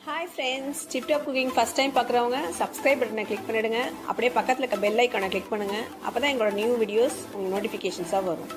hi friends tiptop cooking first time பார்க்குறவங்க subscribe பட்டனை click பண்ணிடுங்க அப்படியே பக்கத்தில் இருக்க பெல் ஐக்கானை கிளிக் பண்ணுங்கள் அப்போ தான் எங்களோட நியூ வீடியோஸ் உங்களுக்கு நோட்டிஃபிகேஷன்ஸாக வரும்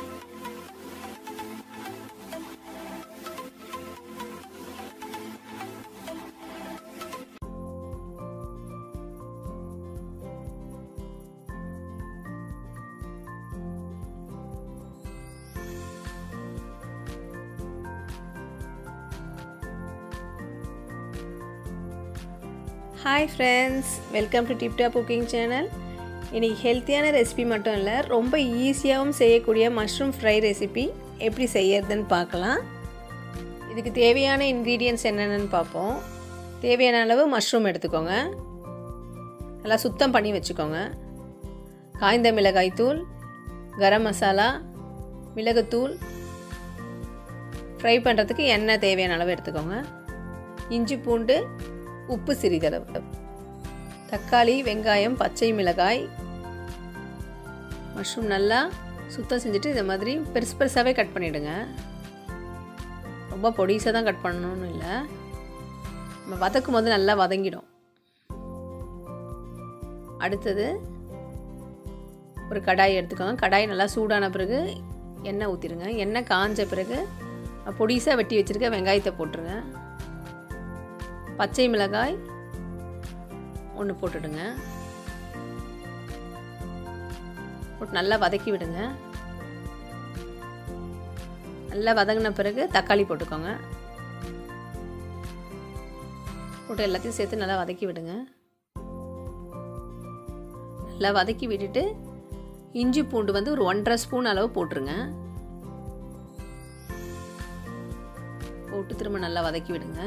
hi friends welcome to tiptop cooking channel இன்றைக்கி ஹெல்த்தியான ரெசிபி மட்டும் இல்லை ரொம்ப ஈஸியாகவும் செய்யக்கூடிய மஷ்ரூம் ஃப்ரை ரெசிபி எப்படி செய்யறதுன்னு பார்க்கலாம் இதுக்கு தேவையான இன்க்ரீடியன்ட்ஸ் என்னென்னு பார்ப்போம் தேவையான அளவு மஷ்ரூம் எடுத்துக்கோங்க நல்லா சுத்தம் பண்ணி வச்சுக்கோங்க காய்ந்த மிளகாய் தூள் கரம் மசாலா மிளகுத்தூள் ஃப்ரை பண்ணுறதுக்கு எண்ணெய் தேவையான அளவு எடுத்துக்கோங்க இஞ்சி பூண்டு உப்பு சிறிதளவு தக்காளி வெங்காயம் பச்சை மிளகாய் மஷ்ரூம் நல்லா சுத்தம் செஞ்சுட்டு இந்த மாதிரி பெருசு பெருசாகவே கட் பண்ணிவிடுங்க ரொம்ப பொடிசாக தான் கட் பண்ணணும்னு இல்லை நம்ம வதக்கும் போது நல்லா வதங்கிடும் அடுத்தது ஒரு கடாய் எடுத்துக்கோங்க கடாய் நல்லா சூடான பிறகு எண்ணெய் ஊற்றிடுங்க எண்ணெய் காஞ்ச பிறகு பொடிசாக வெட்டி வச்சுருக்க வெங்காயத்தை போட்டுருங்க பச்சை மிளகாய் ஒன்று போட்டுடுங்க போட்டு நல்லா வதக்கி விடுங்க நல்லா வதங்கின பிறகு தக்காளி போட்டுக்கோங்க போட்டு எல்லாத்தையும் சேர்த்து நல்லா வதக்கி விடுங்க நல்லா வதக்கி விட்டுட்டு இஞ்சி பூண்டு வந்து ஒரு ஒன்றரை ஸ்பூன் அளவு போட்டுருங்க போட்டு திரும்ப நல்லா வதக்கி விடுங்க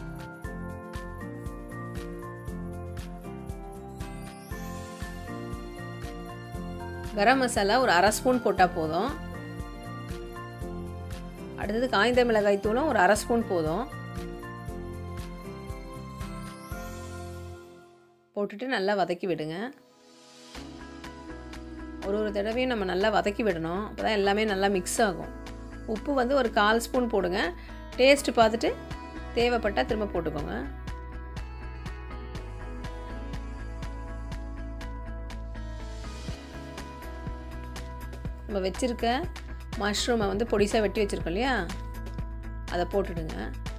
கரம் மசாலா ஒரு அரை ஸ்பூன் போட்டால் போதும் அடுத்தது காய்ந்த மிளகாய் தூளும் ஒரு அரை ஸ்பூன் போதும் போட்டுட்டு நல்லா வதக்கி விடுங்க ஒரு ஒரு தடவையும் நம்ம நல்லா வதக்கி விடணும் அப்போ தான் எல்லாமே நல்லா மிக்ஸ் ஆகும் உப்பு வந்து ஒரு கால் ஸ்பூன் போடுங்க டேஸ்ட்டு பார்த்துட்டு தேவைப்பட்டால் திரும்ப போட்டுக்கோங்க நம்ம வச்சுருக்க மஷ்ரூமை வந்து பொடிசாக வெட்டி வச்சுருக்கோம் இல்லையா அதை போட்டுடுங்க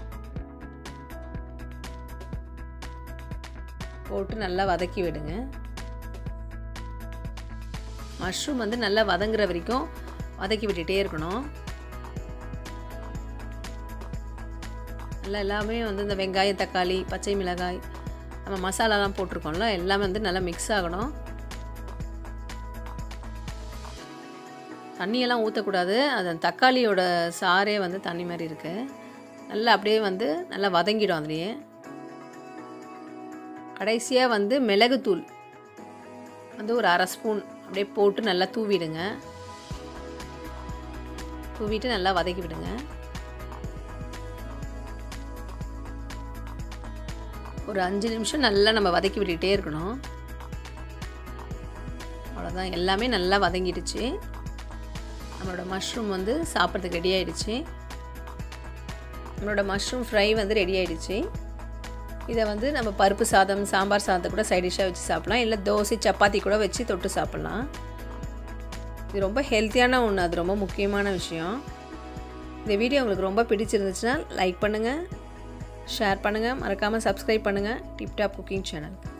போட்டு நல்லா வதக்கி விடுங்க மஷ்ரூம் வந்து நல்லா வதங்குற வரைக்கும் வதக்கி விட்டுகிட்டே இருக்கணும் நல்லா எல்லாமே வந்து இந்த வெங்காயம் தக்காளி பச்சை மிளகாய் நம்ம மசாலாலாம் போட்டிருக்கோம்ல எல்லாமே வந்து நல்லா மிக்ஸ் ஆகணும் தண்ணியெல்லாம் ஊற்றக்கூடாது அது தக்காளியோட சாரே வந்து தண்ணி மாதிரி இருக்குது நல்லா அப்படியே வந்து நல்லா வதங்கிடும் அதுலேயே கடைசியாக வந்து மிளகுத்தூள் வந்து ஒரு அரை ஸ்பூன் அப்படியே போட்டு நல்லா தூவிடுங்க தூவிட்டு நல்லா வதக்கி விடுங்க ஒரு அஞ்சு நிமிஷம் நல்லா நம்ம வதக்கி விட்டுகிட்டே இருக்கணும் அவ்வளோதான் எல்லாமே நல்லா வதங்கிடுச்சு நம்மளோட மஷ்ரூம் வந்து சாப்பிட்றதுக்கு ரெடி ஆகிடுச்சு நம்மளோட மஷ்ரூம் ஃப்ரை வந்து ரெடி ஆகிடுச்சு இதை வந்து நம்ம பருப்பு சாதம் சாம்பார் சாதத்தை கூட சைட் டிஷ்ஷாக வச்சு சாப்பிட்லாம் இல்லை தோசை சப்பாத்தி கூட வச்சு தொட்டு சாப்பிட்லாம் இது ரொம்ப ஹெல்த்தியான ஒன்று அது ரொம்ப முக்கியமான விஷயம் இந்த வீடியோ உங்களுக்கு ரொம்ப பிடிச்சிருந்துச்சுன்னா லைக் பண்ணுங்கள் ஷேர் பண்ணுங்கள் மறக்காமல் சப்ஸ்கிரைப் பண்ணுங்கள் டிப்டாப் குக்கிங் சேனல்